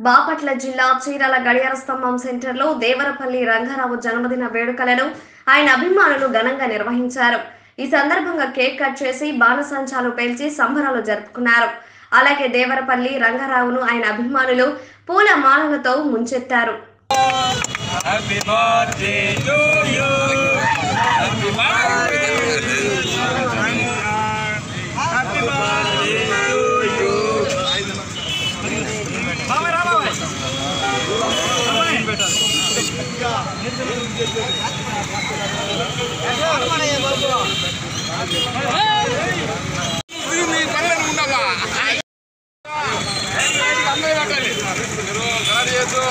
బాపట్ల జిల్లా చీరాల గడియార స్తంభం సెంటర్లో దేవరపల్లి రంగారావు జన్మదిన వేడుకలను ఆయన అభిమానులు ఘనంగా నిర్వహించారు ఈ సందర్భంగా కేక్ కట్ చేసి బాణసంచాలు పేల్చి సంబరాలు జరుపుకున్నారు అలాగే దేవరపల్లి రంగారావును ఆయన అభిమానులు పూల మాలలతో ముంచెత్తారు Happy birthday to you. Happy birthday to you. Happy birthday to you. బాబాయ్ రా బాబాయ్. ఇది మీ పనులను ఉండవా అందరూ పెట్టండి గాడి చేసు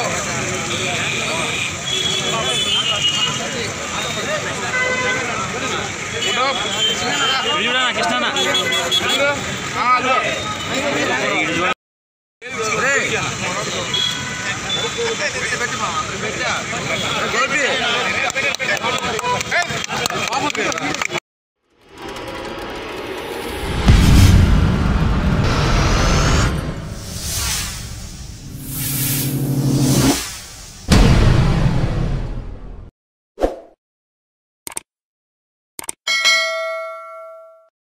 వీడియో కృష్ణ ఆ, అదో.